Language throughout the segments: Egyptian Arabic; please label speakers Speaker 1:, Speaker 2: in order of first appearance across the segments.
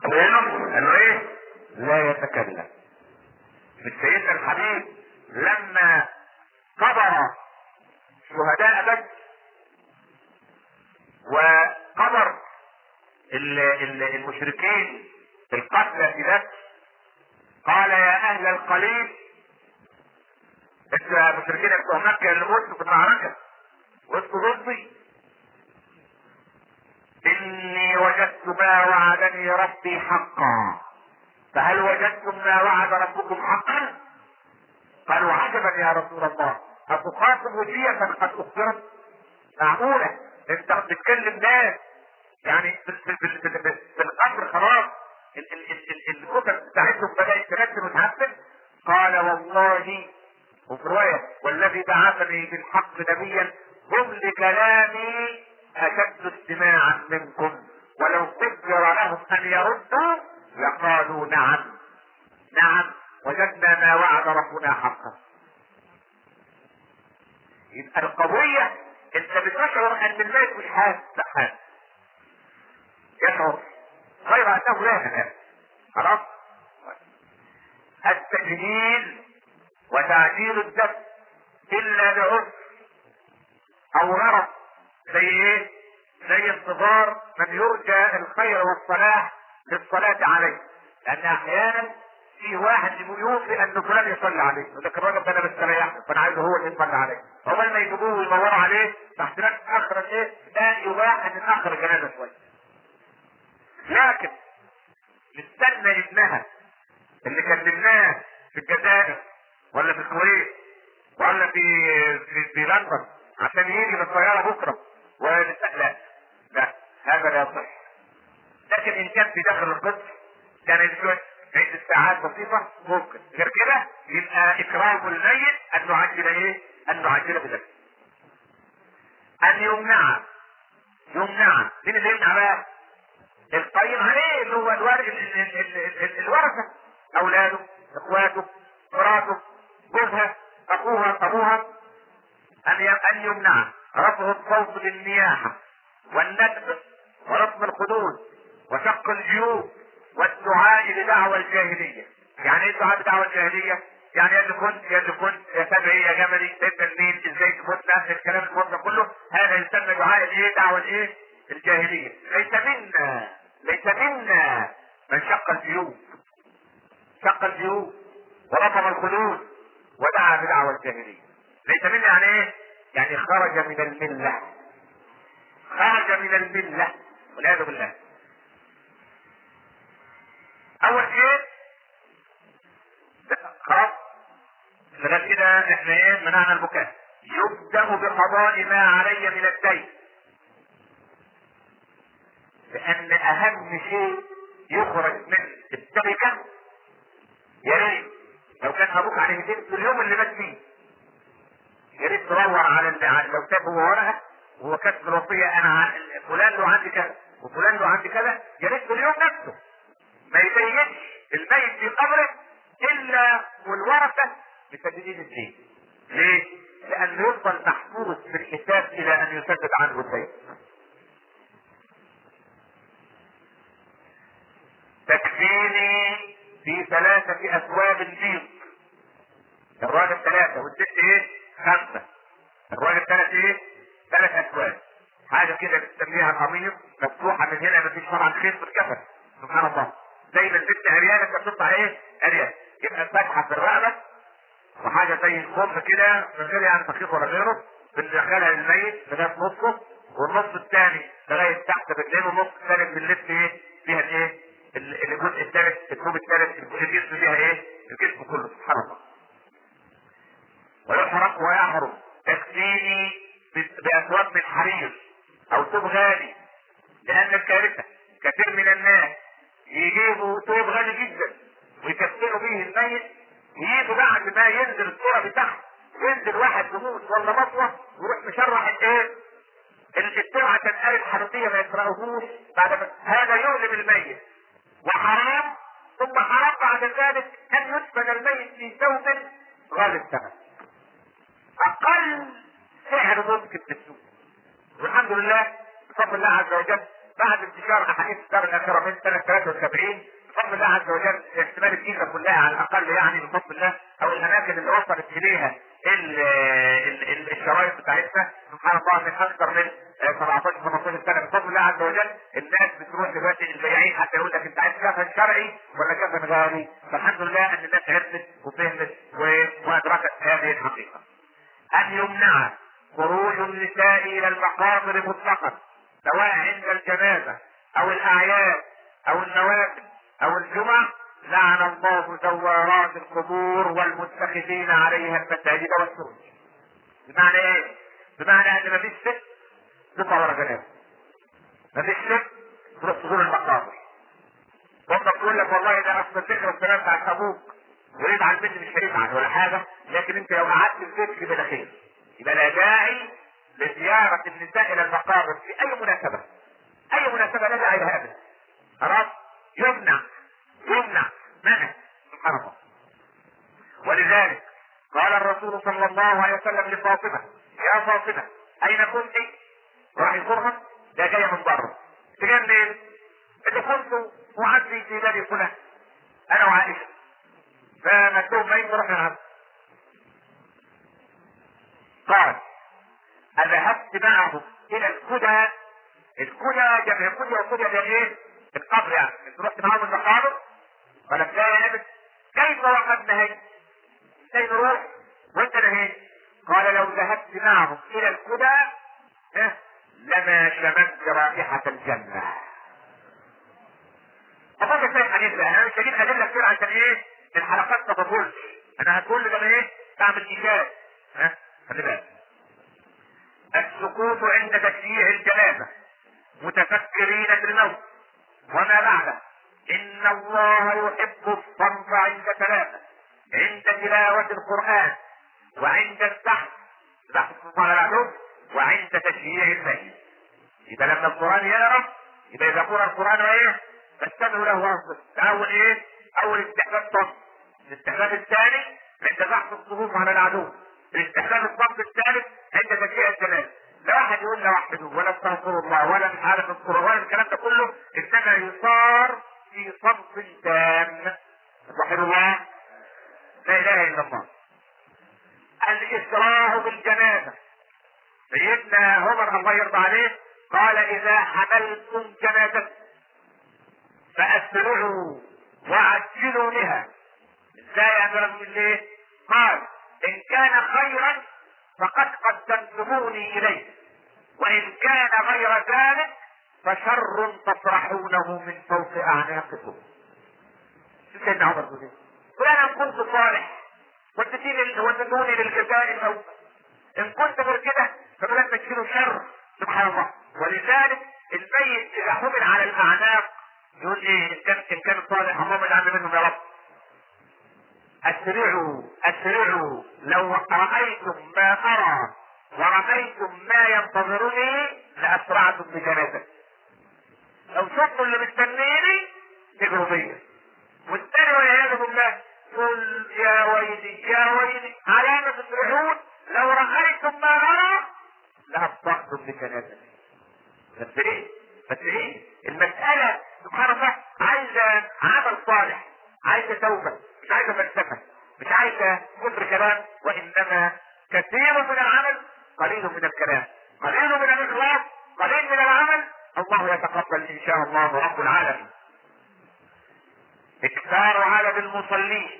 Speaker 1: قال له ايه لا يتكلم مش سيدنا الحبيب لما قبر شهداء بدر وقبر ال- ال- المشركين القتلى في بدر قال يا اهل القليل انتوا يا مشركين بتوع مكه اللي متوا في المعركه وانتوا ضدي اني وجدت ما وعدني ربي حقا فهل وجدتم ما وعد ربكم حقا قالوا عجبا يا رسول الله اتخاطب وجية قد اخبرت معقولة انت بتتكلم ناس يعني في, في, في, في, في, في القبر خلاص ال- ال- ال- ال- الكتب بتاعتهم بدأت تنزل وتعفن قال والله وفي رواية والذي بعثني بالحق نبيا هم لكلامي أشد استماعا منكم ولو قدر لهم أن يردوا لقالوا نعم نعم وجدنا ما وعد ربنا حقا يبقى القضية انت بتشعر ان الميت مش حاسس لا حاسس يشعر غير انه لا ينام خلاص التجهيل وتعجيل الدم الا لعذر او غرض زي ايه زي انتظار من يرجى الخير والصلاح للصلاة عليه لان احيانا في واحد يوفي ان فلان يصلي عليه يقول لك الراجل ده انا مستريح فانا عايزه هو اللي يصلي عليه عقبال ما يجيبوه ويدوروا عليه تحت نفس اخر الايه لا يباح ان ناخر الجنازه شويه لكن نستنى ابنها اللي كلمناه في الجزائر ولا في الكويت ولا في في, في لندن عشان يجي بالطياره بكره ونست- لا لا هذا لا يصح لكن ان كان في داخل القدس كان شويه عدة ساعات بسيطة ممكن غير كده يبقى إكرام الميت أن نعجل إيه؟ أن نعجل بذلك. أن يمنع يمنع مين اللي يمنع بقى؟ القيم عليه اللي هو الور... ال- ال- ال- ال- ال- الورثة أولاده إخواته مراته جوزها أخوها أبوها أن ي- أن يمنع رفع الصوت بالنياحة والندب ورسم الخدود وشق الجيوب والدعاء لدعوى الجاهلية يعني ايه الدعاء بدعوى الجاهلية يعني يا اللي كنت يا اللي كنت يا سبعي يا جملي انت المين ازاي تموتنا الكلام الفضل كله هذا يسمى دعاء الايه دعوة الايه الجاهلية ليس منا ليس منا من شق الجيوب شق الجيوب ورفض الخدود ودعا بدعوى الجاهلية ليس منا يعني ايه يعني خرج من الملة خرج من الملة والعياذ بالله اول شيء خلاص لغايه كده احنا ايه منعنا البكاء يبدا بقضاء ما علي من الدين لان اهم شيء يخرج من التركه يا ريت لو كان ابوك عليه دين في اليوم اللي مات فيه يا ريت تدور على اللي على لو كتب هو ورقه وهو كاتب الوصيه انا عن فلان له عندي كذا وفلان له عندي كذا يا ريت في اليوم نفسه ما يبينش الميت في قبره الا والورثه بتجديد الدين. ليه؟ لانه يفضل محبوس في الحساب الى ان يسدد عنه الدين. تكفيني في ثلاثة أثواب بيض. الراجل ثلاثة والست إيه؟ خمسة. الراجل ثلاث إيه؟ ثلاث أثواب. حاجة كده بتسميها قميص مفتوحة من هنا مفيش طبعا خيط في الكفن. سبحان الله. زي ما البنت عريانة كانت بتطلع إيه؟ عريان. يبقى فتحة في الرقبة وحاجة زي الخبز كده من غير يعني تخيط ولا غيره بندخلها للميت لغاية نصه والنص الثاني لغاية تحت رجلين والنص الثالث بنلف ايه؟ فيها الايه؟ ال- الجزء الثالث الثوب الثالث الجسم فيها ايه؟ الجسم كله سبحان الله. ويحرق ويحرم تكفيني ب- بأثواب من حرير أو ثوب غالي لأن الكارثة كثير من الناس يجيبوا ثوب غالي جدا ويكفنوا به الميت ويجوا بعد ما ينزل الصورة بتاعته ينزل واحد يموت ولا مطوة ويروح مشرح الايه؟ الدكتور عشان قال الحنفية ما يقرأوهوش بعد ما هذا يؤلم الميت وحرام ثم حرام بعد ذلك ان يدفن الميت في ثوب غالي الثمن اقل سعر ممكن في السوق والحمد لله بفضل الله عز وجل بعد انتشار احاديث الدار الاخره من سنه 73 بفضل الله عز وجل احتمال الجيزه كلها على الاقل يعني بفضل الله او الاماكن اللي وصلت اليها ال- ال- ال- الشرايط بتاعتنا سبحان الله من اكثر من آه، 17 18 سنه بفضل الله عز وجل الناس بتروح دلوقتي البياعين حتى يقول لك انت عايز كفن شرعي ولا كفن غالي فالحمد لله ان الناس عرفت وفهمت و- وادركت هذه الحقيقه. ان يمنع خروج النساء الى المقابر مطلقا سواء عند الجنازه او الاعياد او النوافل او الجمع لعن الله زوارات القبور والمتخذين عليها المساجد والسرج. بمعنى ايه؟ بمعنى ان مفيش ست تطلع ورا جنازه. مفيش ست تروح تزور المقابر. وانت تقول لك والله ده اصل الذكرى السلام بتاعت ابوك ويزعل مني مش هيزعل ولا حاجه لكن انت لو قعدت في بيتك يبقى ده خير. يبقى لا داعي لزياره النساء الى المقابر في اي مناسبه. اي مناسبه لا داعي لها ابدا. خلاص؟ يمنع يمنع منع سبحان الله. ولذلك قال الرسول صلى الله عليه وسلم لفاطمه يا فاطمه اين كنت؟ راح يزورها ده جايه من بره. تجي منين؟ اللي كنت معدي في بني فلان انا وعائشه فمكتوب مين رحنا نعم قال اذهبت معه الى الكدى الكدى جمع كدى وكدى ده ايه؟ القبر يعني انت رحت معاهم المقابر قالت لا يا ابن كيف وقد نهيت؟ كيف نروح وانت نهيت؟ قال لو ذهبت معهم الى الكدى ها، لما شممت رائحة الجنة. أظن في الحديث ده أنا مش هجيب أدلة كتير عشان إيه؟ الحلقات ما تطولش. أنا هتقول لي ده أنا إيه؟ بعمل إيجاز. ها؟ خلي بالك. السكوت عند تشييع الجنازة متفكرين بالموت وما بعده إن الله يحب الصمت عند ثلاثة عند تلاوة القرآن وعند السحر بحث على العلوم وعند تشييع الميت يبقى لما القرآن يقرأ يبقى إذا قرأ القرآن إيه؟ فاستمعوا له وانصت أول إيه؟ أول استحباب صمت الاستحباب الثاني عند بحث الصفوف على العدو الاستحباب الصمت الثالث عند تشييع الجنازة لا واحد يقول لا وحده ولا استغفر الله ولا مش عارف اذكر ولا الكلام ده كله انما يصار في صمت تام وحد الله لا اله الا الله الاسراع بالجنازه سيدنا عمر الله يرضى عليه قال اذا حملتم جنازه فاسرعوا وعجلوا بها ازاي يا امير المؤمنين قال ان كان خيرا فقد قدمتموني اليه وان كان غير ذلك فشر تطرحونه من فوق اعناقكم شو سيدنا عمر بيقول ايه؟ قل انا ان كنت صالح وتديني وتدوني للجزاء الاول ان كنت غير كده فبلاد تشيلوا شر سبحان الله ولذلك الميت اذا حمل على الاعناق يقول ايه ان كان ان كان صالح اللهم اجعلنا منهم يا رب اسرعوا اسرعوا لو رايتم ما ارى ورميتم ما ينتظرني لاسرعتم بجنازتي لو شفتوا اللي مستنيني تجروا بيا والثاني والعياذ بالله يقول يا ويلي يا ويلي على ما تسرعون لو رايتم ما ارى لابطأتم بجنازتي بس ايه بس ايه المسألة سبحان الله عايزة عمل صالح عايزة توبة مش عايزة فلسفة مش عايزة كفر كلام وإنما كثير من العمل قليل من الكلام قليل من الإخلاص قليل من العمل الله يتقبل إن شاء الله رب العالمين إكثار عدد المصلين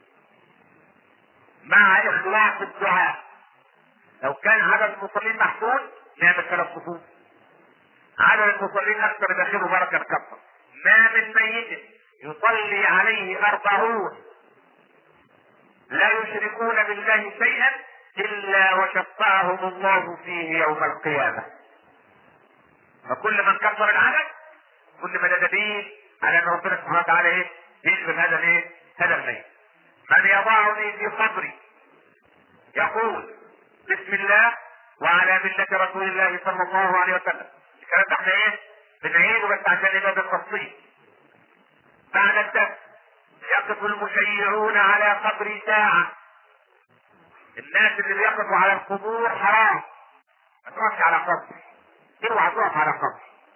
Speaker 1: مع إخلاص الدعاء لو كان عدد المصلين محدود نعمل ثلاث صفوف عدد المصلين اكثر يبقى خير وبركه كثر ما من ميت يصلي عليه أربعون لا يشركون بالله شيئا إلا وشفعهم الله فيه يوم القيامة فكل من كثر العدد كل ما ده دليل على ان ربنا سبحانه وتعالى ايه يشفي هذا الايه هذا الميت من يضعني في صدري يقول بسم الله وعلى ملة رسول الله صلى الله عليه وسلم الكلام ده احنا ايه بنعيده بس عشان يبقى بالتفصيل بعد الدفن يقف المشيعون على قبر ساعة الناس اللي بيقفوا على القبور حرام ما تقفش على قبر اوعى تقف على قبر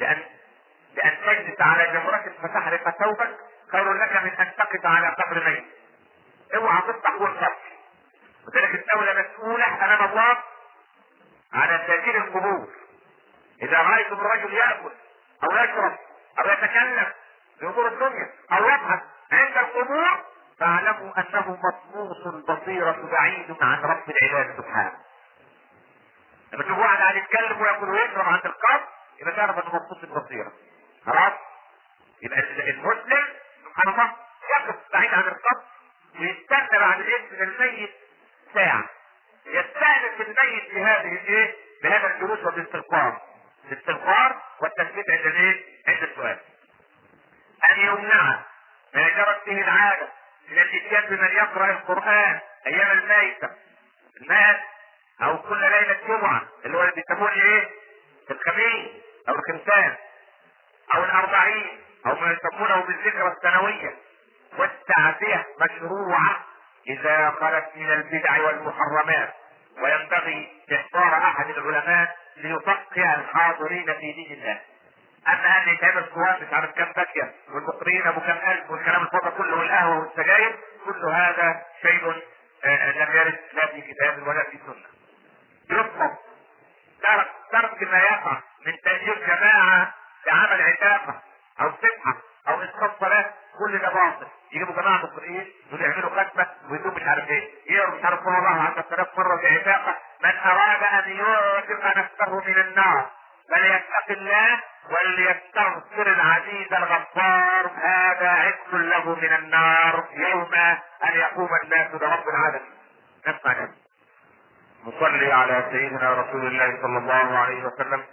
Speaker 1: لأن لأن تجلس على جمرة فتحرق ثوبك خير لك من أن تقف على قبر ميت. اوعى تفتح والفتح. وذلك الدولة مسؤولة أمام الله على تأثير القبور. إذا رأيتم الرجل يأكل أو يشرب أو يتكلم في أمور الدنيا أو يبحث عند القبور فاعلموا أنه مطموس البصيرة بعيد عن رب العباد سبحانه. لما تشوف واحد قاعد يتكلم وياكل ويشرب عند القبر يبقى تعرف انه مطموس البصيرة. خلاص؟ يبقى المسلم سبحان الله يقف بعيد عن القبر ويستنى بعد الاسم الميت ساعة. يستأنس الميت بهذه الايه؟ بهذا الجلوس والاستغفار. الاستغفار والتثبيت عند الايه؟ عند السؤال. ان يمنع ما جرت به العاده من الاتيان بمن يقرا القران ايام الميته المات او كل ليله جمعه اللي هو اللي بيسموه ايه؟ الخميس او الخمسان او الاربعين او ما يسمونه بالذكرى السنويه والتعزيه مشروعه اذا خلت من البدع والمحرمات وينبغي احضار احد العلماء ليفقه الحاضرين في دين الله اما ان يتعمل صواب مش عارف كام باكيه والمقرين ابو كام الف والكلام الفاضي كله والقهوه والسجاير كل هذا شيء آه، لم يرد لا في كتاب ولا في سنه. يطلب ترك ترك ما يقع من تأجير جماعه لعمل عتاقه او سبحه او اسقاط صلاه كل ده باطل يجيبوا جماعه مقرئين ويعملوا ختمه ويدوم مش عارف ايه يقروا مش عارف الله 10000 مره في عتاقه من اراد ان يعتق نفسه من النار فليتق الله وليستغفر العزيز الغفار هذا عتق له من النار يوم ان يقوم الناس لرب العالمين نسمع نفسه نصلي على سيدنا رسول الله صلى الله عليه وسلم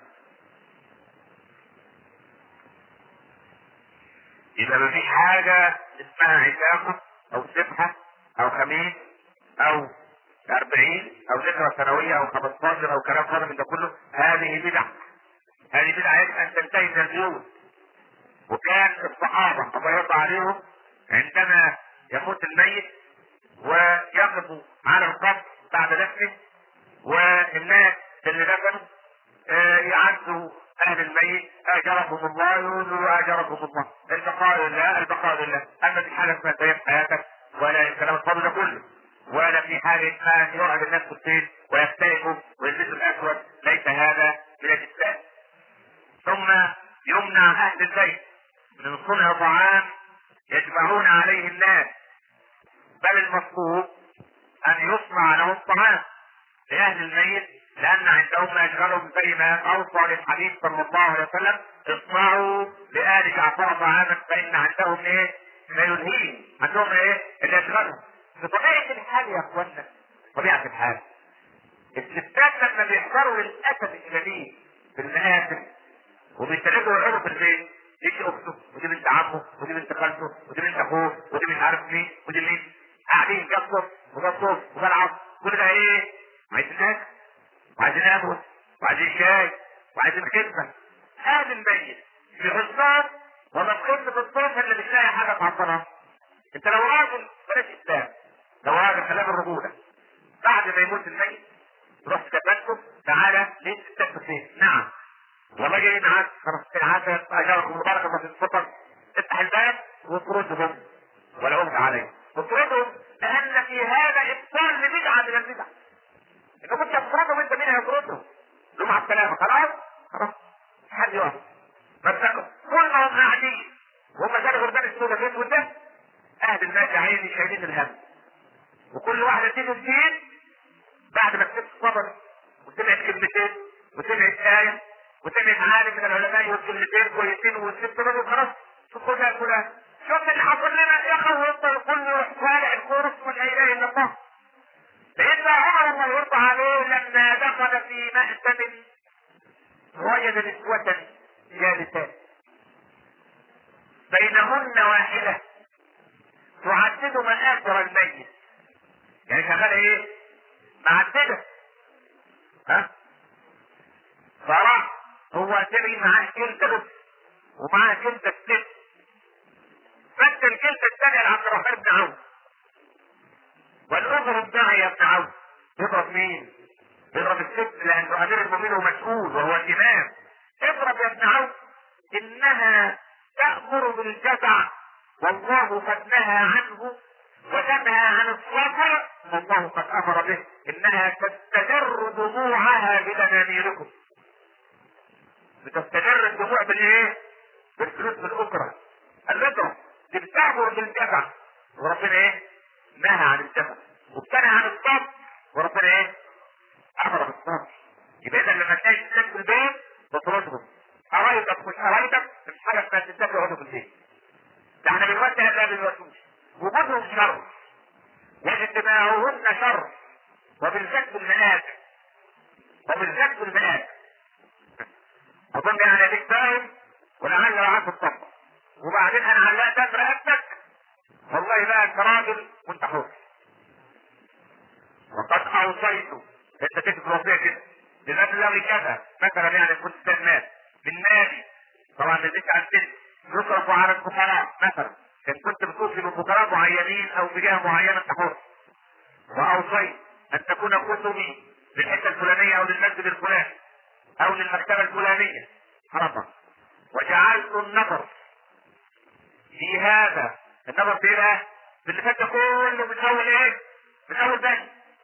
Speaker 1: يبقى ما فيش حاجة اسمها عتاقة أو سبحة أو خميس أو أربعين أو ذكرى سنوية أو 15 أو كلام فاضي من ده كله هذه بدع هذه بدعة يجب أن تنتهي من البيوت وكان الصحابة الله يرضى عليهم عندما يموت الميت ويقفوا على القبر بعد دفنه والناس اللي دفنوا آه، يعزوا اهل الميت اجرهم الله يقولوا اجرهم الله البقاء لله البقاء لله اما في حاله ما تهيب حياتك ولا الكلام الفاضي ده كله ولا في حاله ما ان يقعد الناس في الطين ويفترقوا ويلبسوا الاسود ليس هذا من الاسلام ثم يمنع اهل البيت من صنع طعام يجمعون عليه الناس بل المطلوب ان يصنع لهم طعام لاهل الميت لان عندهم ما يشغلهم زي ما اوصى للحبيب صلى الله عليه وسلم اصنعوا لآل جعفر طعاما فان عندهم ايه؟ ما يلهيهم عندهم ايه؟ اللي يشغلهم بطبيعة الحال يا اخوانا طبيعة الحال الستات لما بيحضروا للاسف الشديد في المآتم وبيستندوا يقعدوا في البيت يجي اخته ودي بنت عمه ودي بنت خالته ودي بنت اخوه ودي مش عارف مين ودي مين قاعدين جنبه وده الصوت وده العصر كل ده ايه؟ عايزين ناكل وعايزين قهوه وعايزين شاي وعايزين خدمه هذا الميت في حصان ولا تخش في الصوت اللي مش لاقي حاجه تعطلها انت لو راجل بلاش اسلام لو راجل كلام الرجوله بعد ما يموت الميت تروح تكتب تعالى ليه تكتب فين؟ نعم والله جاي معاك خلاص العافيه اجاركم مبارك الله في الفطر افتح الباب واطردهم ولا عمد عليه اطردهم لان في هذا ابطال لبدعه من البدع انت كنت هتطردهم وانت مين هيطردهم؟ لهم مع السلامه خلاص خلاص حد يقف بس كلهم قاعدين وهم كانوا غربان السوداء فين وده اهل الناس يا عيني شايلين الهم وكل واحده تيجي تجيب بعد ما كتبت صبر وسمعت كلمتين وسمعت آية وسمعت عالم من العلماء يقول كلمتين كويسين وسبت منه خلاص كلها كلها شوف اللي حصل لنا يا اخي ويفضل كله يروح طالع الكورس ولا اله الا الله سيدنا عمر الله يرضى عليه لما دخل في مأتم وجد نسوة جالسات بينهن واحدة تعدد مآثر الميت يعني شغالة ايه؟ معددة ها؟ فراح هو سري معاه كلمة بس ومعاه كلمة الست فت الكلمة الثانية لعبد الرحمن بن عوف والاخر ادعى يا ابن عوف يضرب مين؟ يضرب الست لانه امير المؤمنين ومسؤول وهو الامام اضرب يا ابن عوف انها تأمر بالجزع والله قد نهى عنه وتنهى عن الصبر والله قد امر به انها تستجر دموعها بدنانيركم بتستجر الدموع بالايه؟ بالفلوس بالاجره الاجره دي بتامر بالجزع وربنا ايه؟ نهى عن الجزع وابتنى عن الصبر وربنا ايه؟ امر بالصبر يبقى اذا لما تلاقي الناس في البيت بتردهم قرايبك مش قرايبك مش حاجه اسمها الستات يقعدوا في البيت ده احنا بنودي هذا بالوسوس وجودهم شر واجتماعهن شر وبالذات بالمنازل وبالذات بالمنازل اظن يعني اديك فاهم ولعل معاك الطبق وبعدين انا علقتك رقبتك والله بقى انت راجل وانت حر وقد اوصيت انت تكتب وصيه كده للمبلغ كذا مثلا يعني كنت سنات من مالي طبعا نزلت عن سن يصرف على الفقراء مثلا ان كنت بتوصي بفقراء معينين او بجهه معينه انت حر واوصيت ان تكون كتبي للحته الفلانيه او للمسجد الفلاني او للمكتبه الفلانيه حرمه وجعلت النظر في هذا النظر في ايه في اللي فات كله من اول ايه من اول بني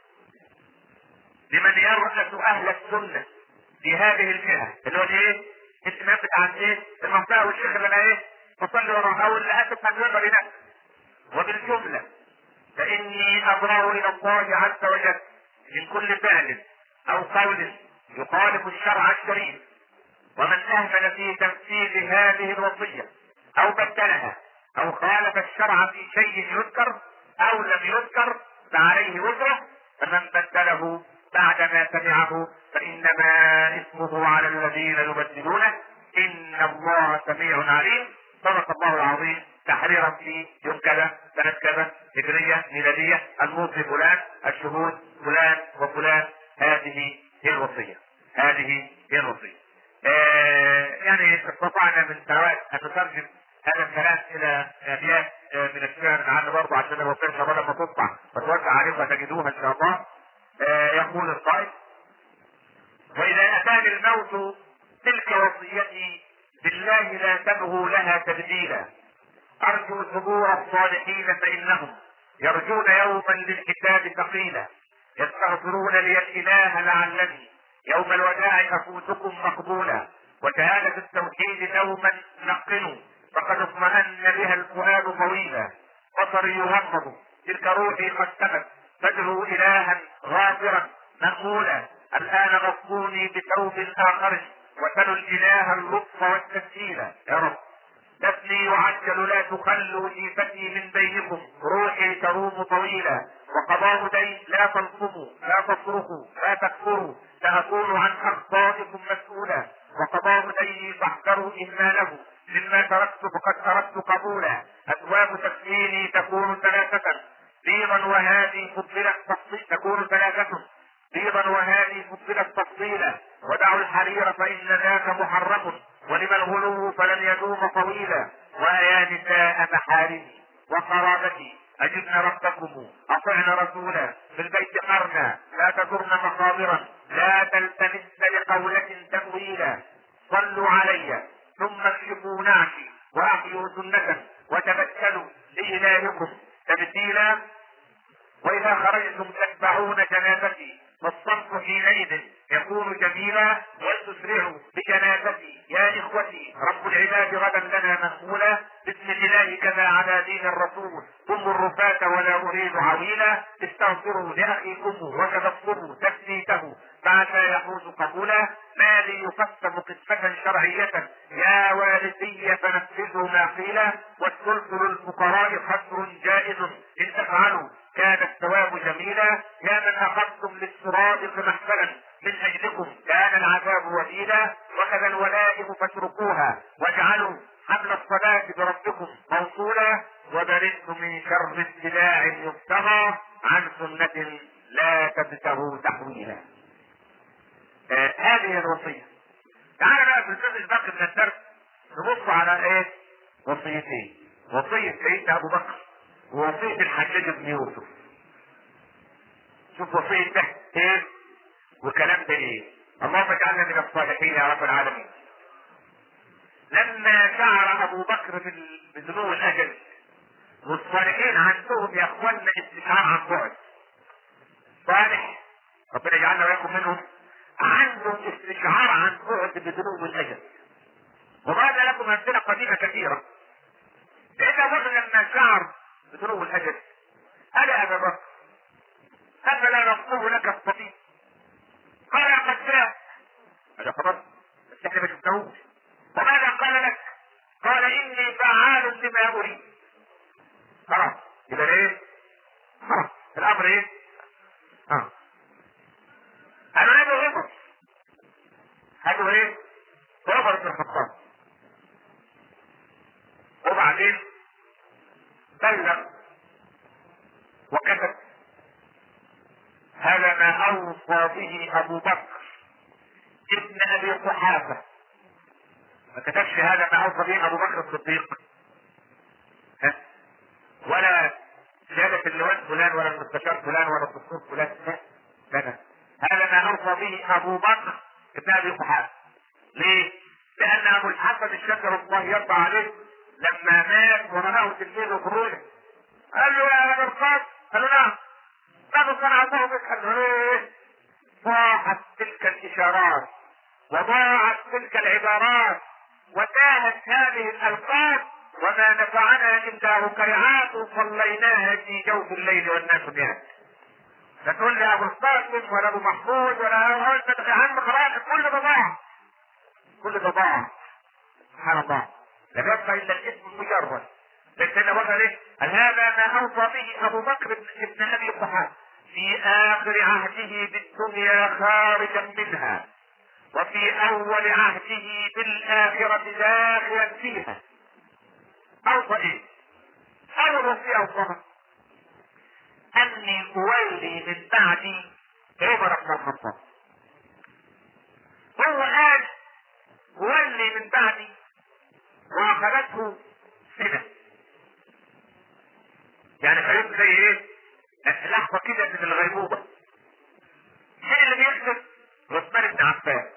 Speaker 1: لمن يرأس اهل السنه في هذه الجهه اللي هو الايه الامام بتاع ايه المنطقه والشيخ اللي انا ايه فصلي وراه او اللي اسف ان يقدر ينفذ وبالجمله فاني ابرأ الى الله عز وجل من كل فعل او قول يخالف الشرع الشريف ومن اهمل في تنفيذ هذه الوصيه او بدلها او خالف الشرع في شيء يذكر او لم يذكر فعليه وزره فمن بدله بعدما سمعه فانما اسمه على الذين يبدلونه ان الله سميع عليم صدق الله العظيم تحريرا في يوم كذا سنة كذا هجرية ميلادية الموصي فلان الشهود فلان وفلان هذه هي الوصية هذه هي الوصية آه يعني استطعنا من سنوات ان نترجم هذا الكلام الى ابيات آه من الشعر لعل برضه عشان الوصية ان شاء الله لما تطبع فتوزع عليكم وتجدوها ان شاء الله آه يقول القائد واذا اتاني الموت تلك وصيتي بالله لا تبغوا لها تبديلا ارجو ثبور الصالحين فانهم يرجون يوما للكتاب ثقيلا يستغفرون لي الاله لعلني يوم الوداع افوتكم مقبولا وشهادة التوحيد دوما نقنوا فقد اطمأن بها الفؤاد طويلا بصري يغمض تلك روحي قد تمت تدعو الها غافرا مأمولا الان غطوني بثوب اخر وسلوا الاله اللطف والتسهيل يا رب دفني يعجل لا تخلوا جيفتي من بينكم روحي تروم طويلا وقضاء دين لا تلطموا لا تصرخوا لا تكفروا سأكون عن أخطائكم مسؤولا وقضاء ديني فاحذروا إهماله مما تركت فقد أردت قبولا أبواب تكفيني تكون ثلاثة بيضا وهذه فضلت تكون ثلاثة بيضا وهذه فضلت تفصيلا ودعوا الحرير فإن ذاك محرم ولما الغلو فلن يدوم طويلا ويا نساء محارمي وقرابتي أجبن ربكم أطعن رسولا في البيت قرنا لا تزرن مقابرا لا تلتمس لقولة تأويلا صلوا علي ثم اكشفوا نعشي وأحيوا سنة وتبتلوا لإلهكم تبتيلا وإذا خرجتم تتبعون جنازتي فالصمت حينئذ يكون جميلا وتسرع بجنازتي يا اخوتي رب العباد غدا لنا مهمولا بسم الله كذا على دين الرسول ثم الرفاة ولا اريد عويلا استغفروا لاخيكم وتذكروا تثبيته فعسى يحوز قبولا ما لي يقسم قسمة شرعية يا والدي فنفذوا ما قيل والثلث للفقراء خسر جائز ان تفعلوا كان الثواب جميلا يا من اخذتم للسرادق محفلا من اجلكم كان العذاب وبيلا وكذا الولائم فاتركوها واجعلوا حمل الصلاة بربكم موصولا وبرئت من شر ابتلاع يبتغى عن سنة لا تبتغوا تحويلا. آه هذه الوصية. تعال بقى في الجزء الباقي من الدرس نبص على ايه؟ وصيتين. وصية سيدنا ابو بكر ووصية الحجاج بن يوسف. شوف وصية ده ايه؟ وكلام ده ايه؟ اللهم اجعلنا من الصالحين يا رب العالمين. لما شعر ابو بكر بذنوب الاجل والصالحين عندهم يا اخوانا استشعار عن بعد صالح ربنا يجعلنا وياكم منهم عندهم استشعار عن بعد بذنوب الاجل وهذا لكم امثله قديمه كثيره لان بكر لما شعر بذنوب الاجل قال يا ابا بكر افلا نصبه لك الطبيب قال قد جاء هذا خلاص بس احنا ما شفناهوش وماذا قال لك؟ قال اني فعال لما اريد خلاص يبقى ايه؟ خلاص الامر ايه؟ اه قالوا هذا عمر هذا ايه؟ عمر بن الخطاب وبعدين بلغ وكتب هذا ما اوصى به ابو بكر ابن ابي قحافه ما كتبش هذا ما اوصى به ابو بكر الصديق ها؟ ولا سيادة اللواء فلان ولا المستشار فلان ولا الدكتور فلان لا لا هذا ما اوصى به ابو بكر ابن ابي قحافه ليه؟ لان ابو الحسن الشجر الله يرضى عليه لما مات ورماه تلميذه خروجه قال له يا ابا القاسم قال له نعم قالوا صنع الله بك قال له ايه؟ ضاعت تلك الاشارات وضاعت تلك العبارات وتاهت هذه الالقاب وما نفعنا الا ركيعات صليناها في جوف الليل والناس نيام لا تقول لي ابو القاسم ولا ابو محمود ولا يا عم خلاص كل ده ضاع كل ده ضاع سبحان الله لا يبقى الا الاسم المجرد لكن بقى ايه؟ قال هذا ما اوصى به ابو بكر ابن ابي قحافه في اخر عهده بالدنيا خارجا منها وفي اول عهده بالاخرة داخلا فيها اوصى ايه اول وصية اوصاها اني اولي من بعدي عمر بن الخطاب هو قال اولي من بعدي واخذته سنة يعني خليته زي ايه لحظة كده من الغيبوبة مين اللي بيكتب عثمان بن عفان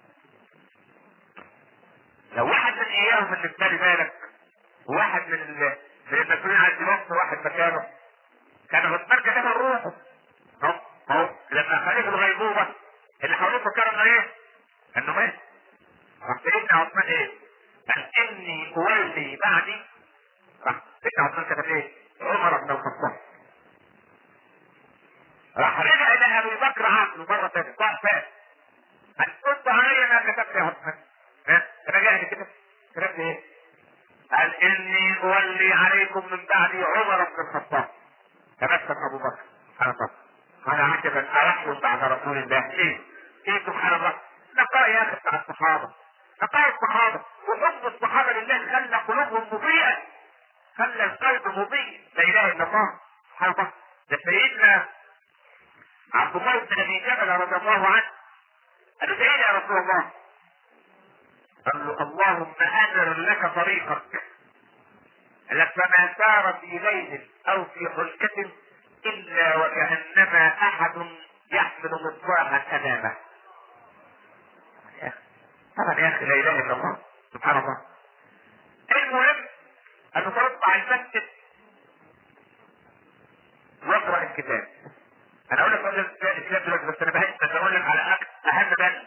Speaker 1: لو واحد من اياهم اللي في بالي بالك وواحد من ال... من المسؤولين عن الدراسة واحد مكانه كان عثمان كتبها روحه اهو اهو لما خليه في الغيبوبة اللي حواليه فكروا انه ايه؟ انه مات راح سيدنا عثمان ايه؟ قال اني اولي بعدي راح سيدنا عثمان كتب ايه؟ عمر بن الخطاب راح رجع الى ابي بكر عقله مره ثانيه صح فات هل كنت علي ما كتبت يا عثمان؟ ها؟ رجعني كده كتبت ايه؟ قال اني اولي عليكم من بعدي عمر بن الخطاب تمسك ابو بكر سبحان الله قال عجبا ارحم بعد رسول الله ايه؟ ايه سبحان الله؟ نقاء يا اخي بتاع الصحابه نقاء الصحابه وحب الصحابه لله خلى قلوبهم مضيئه خلى القلب مضيء لا اله الا الله سبحان الله ده سيدنا عبد الله بن ابي جبل رضي الله عنه قال له ايه يا رسول الله؟ قال له اللهم انر لك طريقك قال لك فما سار في ليل او في حلكة الا وكانما احد يحمل مصباحا امامه طبعا يا اخي لا اله الا الله سبحان الله المهم ان تطلع المسجد واقرا الكتاب انا اقول لك مثلا الكتاب دلوقتي بس انا بحس بس اقول لك على اهم بس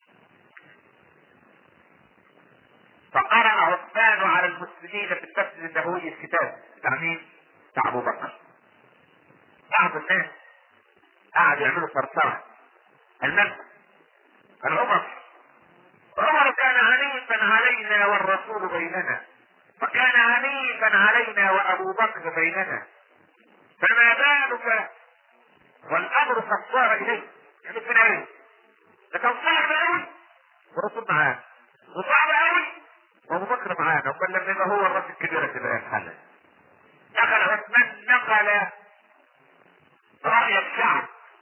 Speaker 1: فقرأ عثمان على المسلمين في المسجد النبوي الكتاب بتاع مين؟ بتاع ابو بكر بعض الناس قعدوا يعملوا ثرثرة الملك قال عمر عمر كان عنيفا علينا والرسول بيننا وكان عنيفا علينا وابو بكر بيننا فما بالك والامر قد صار اليه يعني من ايه ده كان صعب قوي والرسول معاه وصعب قوي وابو بكر معانا وكان لما يبقى هو الراس الكبيره تبقى الحل دخل عثمان نقل راي الشعب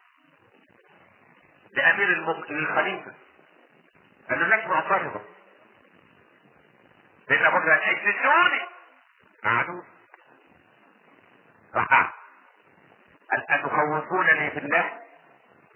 Speaker 1: لامير المؤمنين للخليفه قال له الناس معترضه لان ابو بكر قال اجلسوني قعدوا راح قعد قال أتخوفونني بالله؟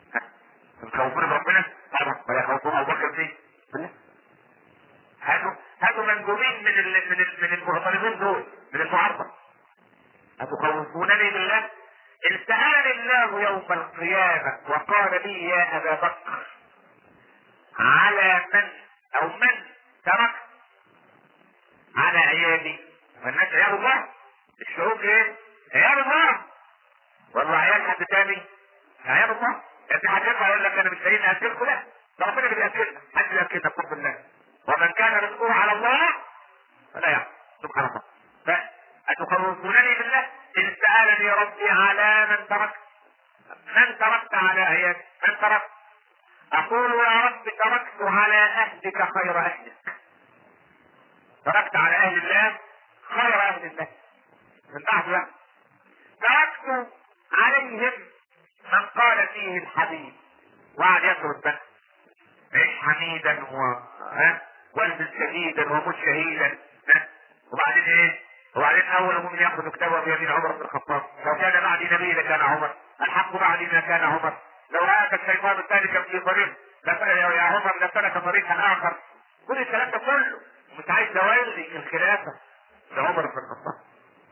Speaker 1: تخوفوني بربنا؟ طبعا ولا يخوفون أبو بكر فيه؟ بالله؟ هاتوا هاتوا منجومين من ال من ال من المعترضين دول من المعارضه أتخوفونني بالله إن سألني الله يوم القيامة وقال لي يا أبا بكر على من أو من ترك على عيالي والناس عيال الله الشعوب ايه؟ عيال الله والله عيال حد تاني عيال الله انت حضرتك يقول لك انا مش لاقيين اكلكم لا ده ربنا اللي بياكلنا حد ياكلنا بفضل الله ومن كان رزقه على الله فلا يعلم سبحان الله فأتخوفونني بالله إن سألني ربي على من تركت من تركت على عيالي من تركت أقول يا رب تركت على أهلك خير أهلك تركت على أهل الله خير أهل الله من بعد بقى تركت عليهم من قال فيه الحبيب وقعد يطرد بقى عيش حميدا و ها والبس شهيدا ومت شهيدا ها وبعدين ايه؟ وبعدين اول مؤمن ياخذ كتابه بيمين عمر بن الخطاب لو كان بعدي نبي لكان عمر الحق بعدي ما كان عمر لو راك الشيطان الثالث في طريق يا عمر لسلك طريقا اخر كل الكلام ده كله مش عايز دوالي الخلافه لعمر بن الخطاب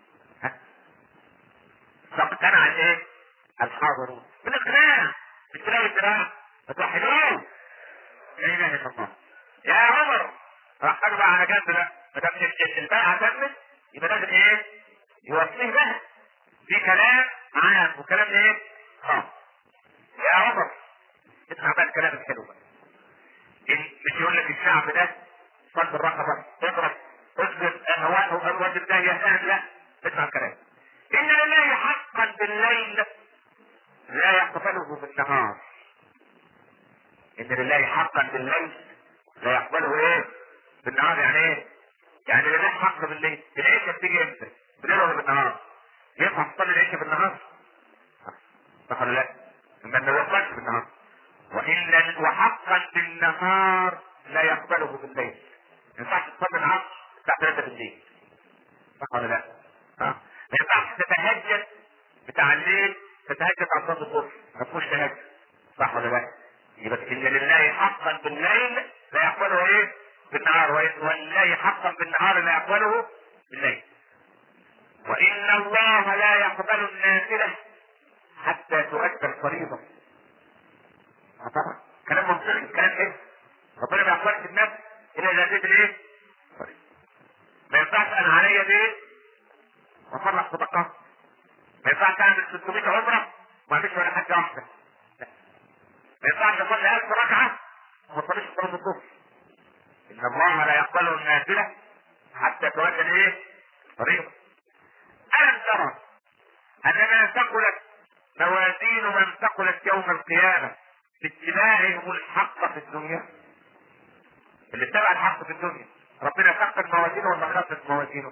Speaker 1: فاقتنع الايه؟ الحاضرون بالاقناع مش تلاقي الدراع فتوحدوه لا اله الا الله يا عمر راح ترجع على جنب بقى ما دام البيعه تمت يبقى لازم ايه؟ يوصيه بقى في كلام عام وكلام ايه؟ خاص يا عمر اسمع بقى الكلام الحلو بقى مش يقول لك الشعب ده صلب الرقبه اضرب اصبر هواء الواجب ده يهتم لا اسمع الكلام ان لله حقا بالليل لا يقبله بالنهار ان لله حقا بالليل لا يقبله ايه بالنهار يعني ايه يعني لله حق بالليل العيشه بتيجي امتى بالليل ولا بالنهار ينفع تصلي العيشه بالنهار صح ولا لا ما نوصلش بالنهار وان وحقا بالنهار لا يقبله بالليل ما ينفعش تصلي العصر الساعه 3 بالليل صح ولا لا ها ما ينفعش تتهجد بتاع الليل تتهجد على صلاه الظهر ما فيهوش تهجد صح ولا لا يبقى ان لله حقا بالليل لا يقبله ايه بالنهار ولله حقا بالنهار لا يقبله بالليل وان الله لا يقبل النافله حتى تؤدى الفريضه طبعا كلام منطقي كلام ايه ربنا ما يقبلش النفس الا اذا اديت الايه ما ينفعش انا عليا بيت وافرح صدقه ما ينفعش اعمل 600 عمره وما فيش ولا حاجه واحده ما ينفعش اصلي 1000 ركعه وما اصليش صلاه الظهر ان الله لا يقبل النافله حتى تؤدى الايه؟ فريضه الم ترى اننا ثقلت موازين من ثقلت يوم القيامه باتباعهم الحق في الدنيا اللي اتبع الحق في الدنيا ربنا ثقل موازينه ولا خفف موازينه؟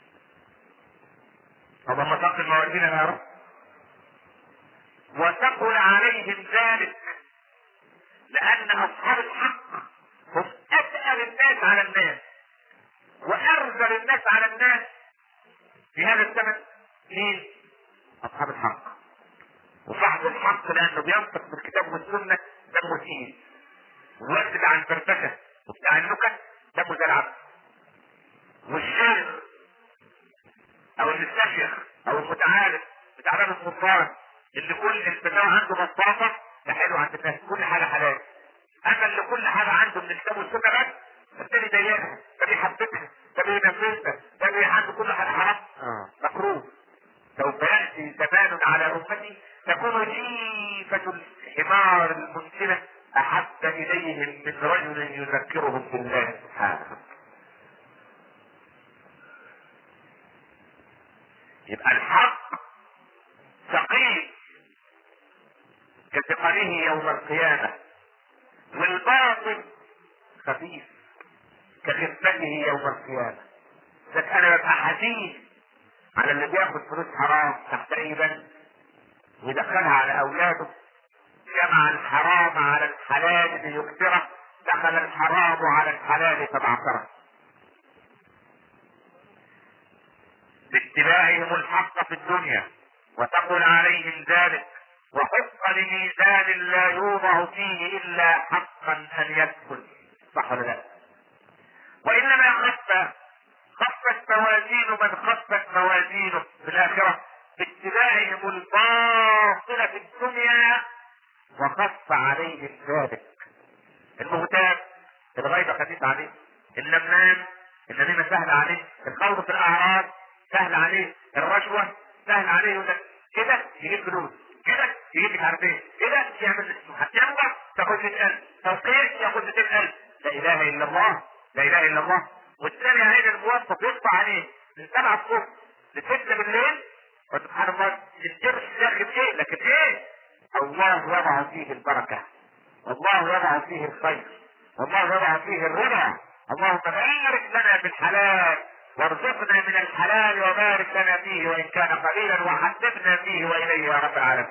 Speaker 1: اللهم ثقل موازيننا يا رب وثقل عليهم ذلك لأن أصحاب الحق هم أتقل الناس على الناس وأرذل الناس على الناس في هذا الزمن مين؟ أصحاب الحق وصاحب الحق لأنه بينطق بالكتاب والسنة دمه تقيل والوقت بتاع الفرفشة وبتاع النكت دمه زي العسل والشيخ أو المستشيخ أو المتعارف بتاع باب السلطان اللي كل الفتاوى عنده بساطة ده حلو عند الناس كل حاجة حلال اما اللي كل حاجة عنده من الكتاب والسنة بس فالتاني ضايقها ده بيحببها ده بينفذها ده بي- عنده كل حاجة حرام مكروه سوف يأتي زمان على أمتي تكون جيفة الحمار المنتنة أحب إليهم من رجل يذكرهم بالله سبحانه يبقى الحق ثقيل كثقله يوم القيامة والباطل خفيف كخفته يوم القيامة لكن انا ببقى حزين على اللي بياخد فلوس حرام تحت اي بند ويدخلها على اولاده جمع الحرام على الحلال ليكثره دخل الحرام على الحلال فبعثره باتباعهم الحق في الدنيا وتقل عليهم ذلك وحق لميزان لا يوضع فيه الا حقا ان يدخل صح ولا لا وانما خف خفت موازين من خفت موازينه في الاخره باتباعهم الباطل في الدنيا وخف عليهم ذلك المغتاب الغيبه خفيف عليه النمام النميمه سهل عليه الخوض في الاعراض سهل عليه الرشوه سهل عليه يقول لك كده يجيب فلوس كده يجيب مش عارف ايه كده يعمل هتنبع تاخد 100000 توقيت ياخد 200000 لا اله الا الله لا اله الا الله والثاني عين الموظف يقطع عليه من 7 الصبح ل 6 بالليل وسبحان الله القرش داخل ايه لكن ايه الله يضع فيه البركه والله يضع فيه الخير والله يضع فيه الرضا اللهم بارك لنا بالحلال وارزقنا من الحلال وبارك لنا فيه وان كان قليلا وحببنا فيه واليه يا رب العالمين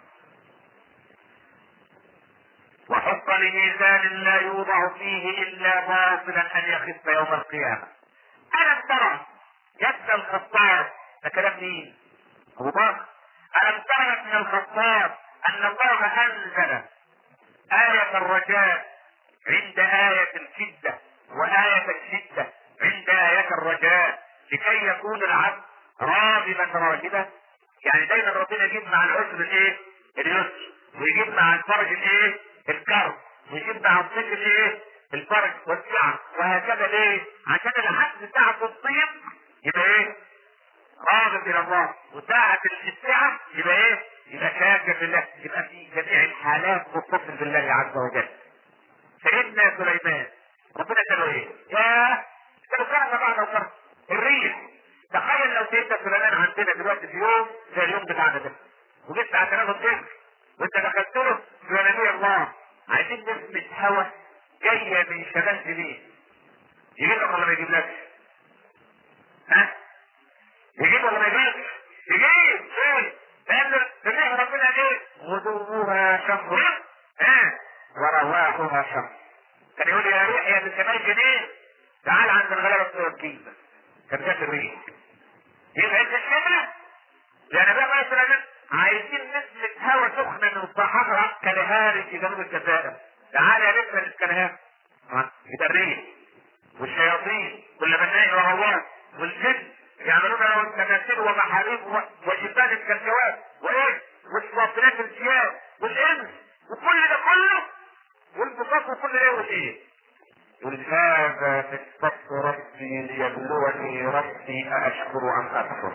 Speaker 1: وحط لميزان لا يوضع فيه الا باطلا ان يخف يوم القيامه الم ترى يد الخطاب ده كلام مين؟ ابو بكر الم ترى ابن الخطاب ان الله انزل آية الرجاء عند آية الشدة وآية الشدة عند آية الرجاء لكي يكون العبد راغبا راغبا يعني دايما ربنا يجيب مع العسر الايه؟ اليسر ويجيب مع الفرج الايه؟ الكرب ويجيب مع الضيق الايه؟ الفرج والسعة وهكذا ليه؟ عشان العبد بتاعته الضيق يبقى ايه؟ راغب الى الله وساعة السعة يبقى ايه؟ يبقى شاكر لله يبقى في جميع الحالات متصل بالله عز وجل سيدنا سليمان ربنا قال له ايه؟ يا كانوا كرم بعض وكرم الريح تخيل لو سيدنا سليمان عندنا دلوقتي في يوم زي اليوم بتاعنا ده وجبت على كلام الضيق وانت دخلت له سليمان الله عايزين نسمة هوا جاية من شمال جنين يجيب لك ولا ما يجيبلكش؟ ها؟ يجيب ولا ما يجيبش؟ يجيب ايه؟ لان الريح ربنا ايه؟ غدوها شهر ها؟ ورواحها شهر كان يقول يا ريح يا من شمال جنين تعال عند الغلبة بتوع الجيزة كان جات الريح يبقى انت الشملة يعني بقى مثلا عايزين نسمة هواء سخنة من الصحراء كالهاري في جنوب الجزائر تعال يا نسمة الكلهات يبقى الريح والشياطين واللبناء والرواد والجن يعملون له التماثيل ومحاريب وجبال كالجواب وايه والصافنات الثياب والانس وكل ده كله والبساط وكل ايه والايه يقول هذا من فضل ربي ليبلوني ربي أأشكر أم أكفر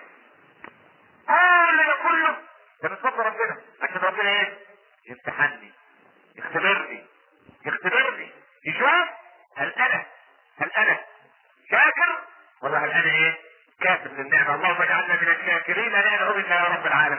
Speaker 1: كل ده كله ده من فضل ربنا عشان ربنا ايه يمتحني يختبرني يختبرني يشوف هل انا هل انا شاكر ولا هل انا ايه كافر للنعمه اللهم اجعلنا من الشاكرين ندعو بك يا رب العالمين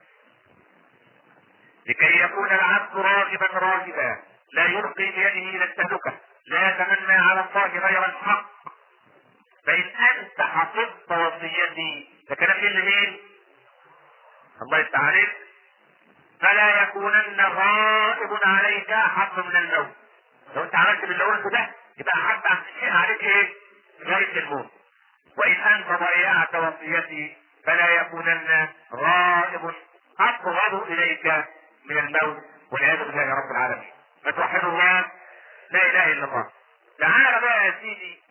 Speaker 1: لكي يكون العبد راغبا راغبا لا يلقي بيده الى التهلكه لا يتمنى على الله غير الحق فان انت حفظت وصيتي ده كلام مين لمين؟ الله يفتح عليك فلا يكونن غائب عليك احق من الموت لو انت عملت باللي قلته ده يبقى احب عن شيء عليك ايه؟ غير الموت وان انت ضيعت وصيتي فلا يكونن غائب ابغض اليك من الموت والعياذ بالله يا رب العالمين فتوحد الله لا اله الا الله تعال بقى يا سيدي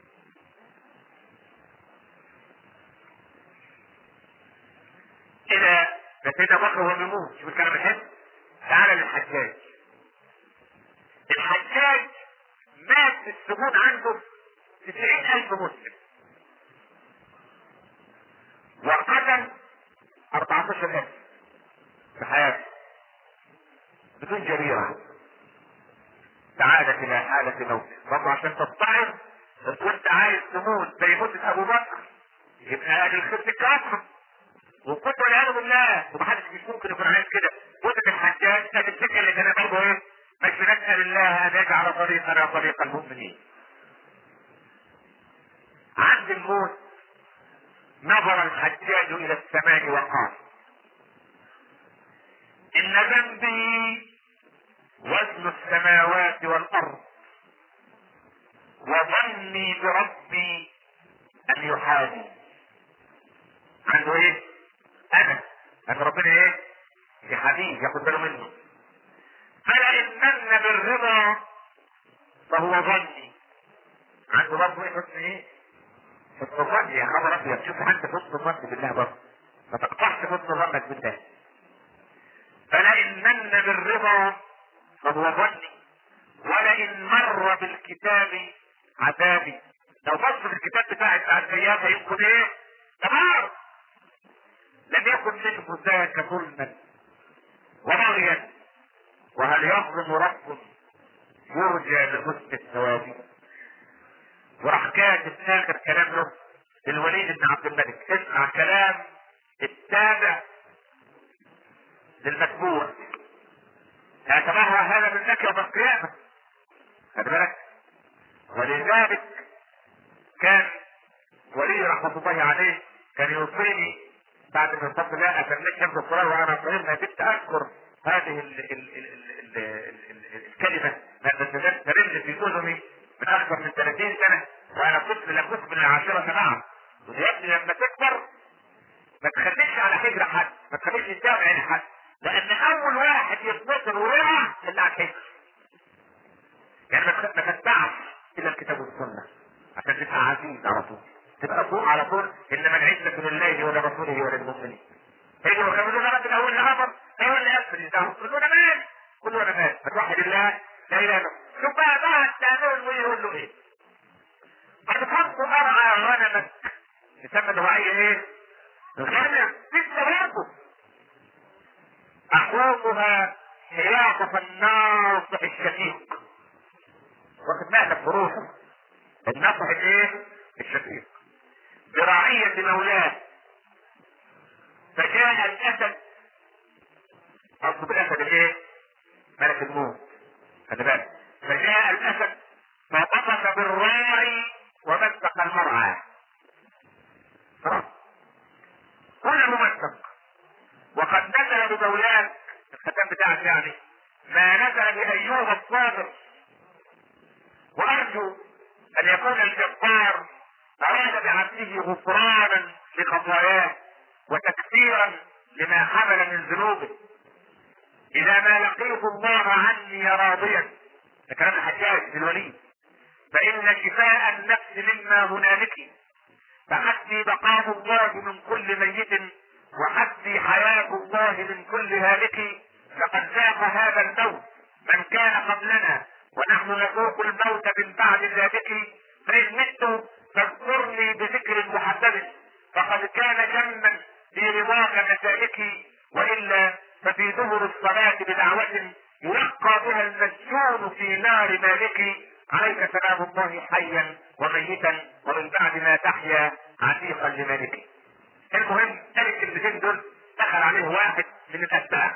Speaker 1: الى ده سيدنا بكر وهو بيموت شوف الكلام الحلو تعال للحجاج الحجاج مات في السجون عنده تسعين ألف مسلم وقتل 14 ألف في حياته بدون جريرة سعادة إلى حالة موت برضه عشان تتعظ إن كنت عايز تموت زي موتة أبو بكر يبقى أهل الخير تكرههم وكنت والعياذ بالله ومحدش مش ممكن يكون عايز كده موتة الحجاج كانت الفكرة اللي كان برضه إيه مش بنسأل الله أن يجعل طريقنا طريق المؤمنين عند الموت نظر الحجاج إلى السماء وقال إن ذنبي وزن السماوات والأرض وظني بربي أن يحاسب عنده إيه؟ أنا أن ربنا إيه؟ يحاسب ياخد باله منه فلئن من بالرضا فهو ظني عنده برضه ايه حسن ايه؟ حسن الظن يا خبر ابيض شوف انت حسن الظن بالله برضه ما تقطعش حسن ظنك بالله فلئن من بالرضا فهو ظني ولئن مر بالكتاب عذابي لو بص في الكتاب بتاع بتاع السيئات هيكون ايه؟ تمام لم يكن منه ذاك ظلما وبغيا وهل يظلم رب يرجى لحسن الثواب وراح كاتب اخر كلام له للوليد بن عبد الملك اسمع كلام التابع للمتبوع اعتبرها هذا من لك يوم القيامة خد بالك ولذلك كان ولي رحمة الله عليه كان يوصيني بعد ما فضل الله أتمنى شمس الصلاة وأنا صغير ما زلت أذكر هذه ال ال ال ال ال ال الكلمة ما ترن في أذني من أكثر من 30 سنة وأنا طفل لم أكمل العاشرة معه ودلوقتي لما تكبر ما تخليش على حجر حد ما تخليش قدام عين حد لأن أول واحد يتنصر ويقع اللي على الحجر يعني ما تتبعش إلى الكتاب والسنة عشان تبقى عزيز على طول تبقى فوق على طول انما العزة لله ولرسوله وللمؤمنين هيجوا يقولوا لنا من اول امر اول اللي يقفل يدعوا كل وانا مال كل وانا مال فتوحد الله لا اله الا شوف بقى بقى التامل ويقول له ايه قد كنت ارعى غنمك يسمى الرعية ايه الغنم لسه برضه احوطها حياطة الناصح الشقيق واخد بالك بروحه الناصح الايه الشقيق برعية مولاه فجاء الاسد اصل بالاسد الايه ملك الموت خلي بالك فجاء الاسد فبطش بالراعي ومسك المرعى خلاص كل ممسك وقد نزل بمولاه الختام بتاعك يعني ما نزل بايوب الصابر وارجو ان يكون الجبار اراد بعبده غفرانا لخطاياه وتكفيرا لما حمل من ذنوبه اذا ما لقيت الله عني راضيا ده كلام الحجاج بن الوليد فان شفاء النفس مما هنالك فحسبي بقاء الله من كل ميت وحسبي حياة الله من كل هالك لقد ذاق هذا الموت من كان قبلنا ونحن نذوق الموت من بعد ذلك فإن مت فاذكرني بذكر محبب فقد كان جما في رضاك مسالكي وإلا ففي ظهر الصلاة بدعوة يلقى بها المسجون في نار مالك عليك سلام الله حيا وميتا ومن بعد ما تحيا عتيقا لمالك المهم ثالث كلمتين دول دخل عليه واحد من الاتباع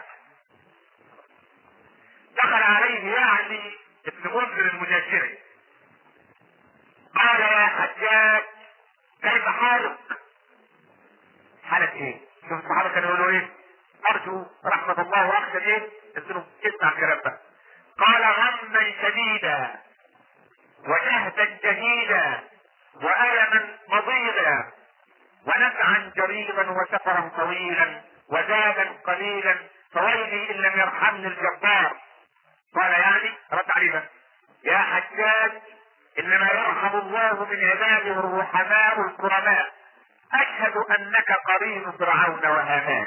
Speaker 1: دخل عليه يعني ابن منذر المجاشري قال يا حجاج كيف حالك؟ حالك ايه؟ شوف الصحابه كانوا يقولوا ايه؟ ارجو رحمه الله واخشى ايه؟ قلت له اسمع الكلام ده قال غما شديدا وجهدا جهيدا والما مضيدا ونفعا جريبا وسفرا طويلا وزادا قليلا فويلي ان لم يرحمني الجبار قال يعني رد عليه يا حجاج انما يرحم الله من عباده الرحماء الكرماء اشهد انك قرين فرعون وهامان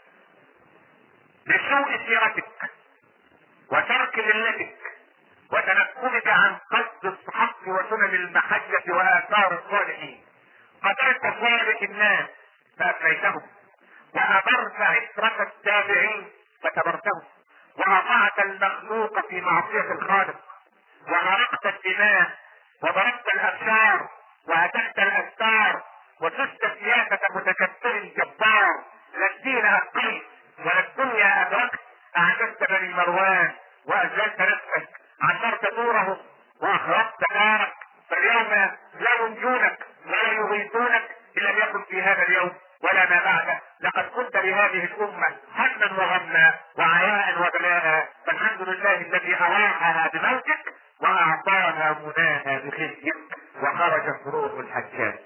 Speaker 1: لسوء سيرتك وترك ملتك وتنكبك عن قصد الحق وسنن المحجة وآثار الصالحين قتلت صالح الناس فأفنيتهم وأبرت عشرة التابعين فتبرتهم وأطعت المخلوق في معصية الخالق وغرقت الدماء وضربت الأبشار وهتكت الأستار وسست سياسة متكبر جبار لا الدين أبقيت ولا الدنيا أدركت أعجبت بني مروان وأذلت نفسك عشرت دورهم وأخرجت نارك فاليوم لا ينجونك ولا يغيثونك إن لم يكن في هذا اليوم ولا ما بعده لقد كنت لهذه الأمة هما وغما وعياء وبلاء فالحمد لله الذي أراحها بموتك وأعطاها مناها بخزيك وخرج فروع الحجاج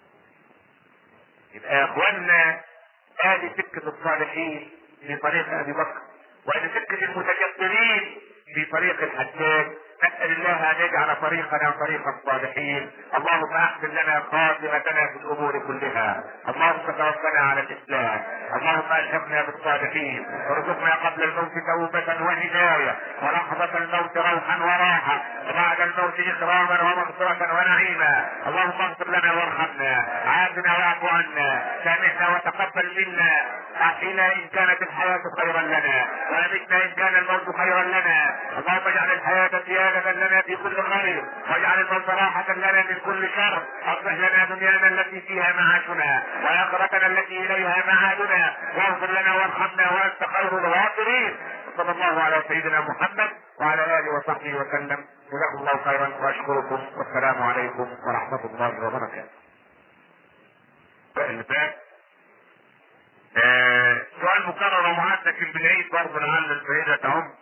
Speaker 1: يبقى يا اخوانا هذه سكة الصالحين في طريق ابي بكر وهذه سكة المتكبرين في طريق الحجاج نسأل الله أن يجعل طريقنا طريق الصالحين اللهم أحسن لنا خاتمتنا في الأمور كلها اللهم توفنا على الإسلام اللهم ألحقنا بالصالحين وارزقنا قبل الموت توبة وهداية ولحظة الموت روحا وراحة وبعد الموت إكراما ومغفرة ونعيما اللهم اغفر لنا وارحمنا عافنا واعف عنا سامحنا وتقبل منا احينا ان كانت الحياة خيرا لنا وامتنا ان كان الموت خيرا لنا اللهم اجعل الحياة زيادة لنا في كل خير واجعل الموت راحة لنا من كل شر اصلح لنا دنيانا التي فيها معاشنا واخرتنا التي اليها معادنا واغفر لنا وارحمنا وانت خير الغافرين صلى الله على سيدنا محمد وعلى اله وصحبه وسلم جزاكم الله خيرا واشكركم والسلام عليكم ورحمه الله وبركاته. اللي فات آه سؤال مكرر ومعاد لكن بنعيد برضه لعل الفائده تعم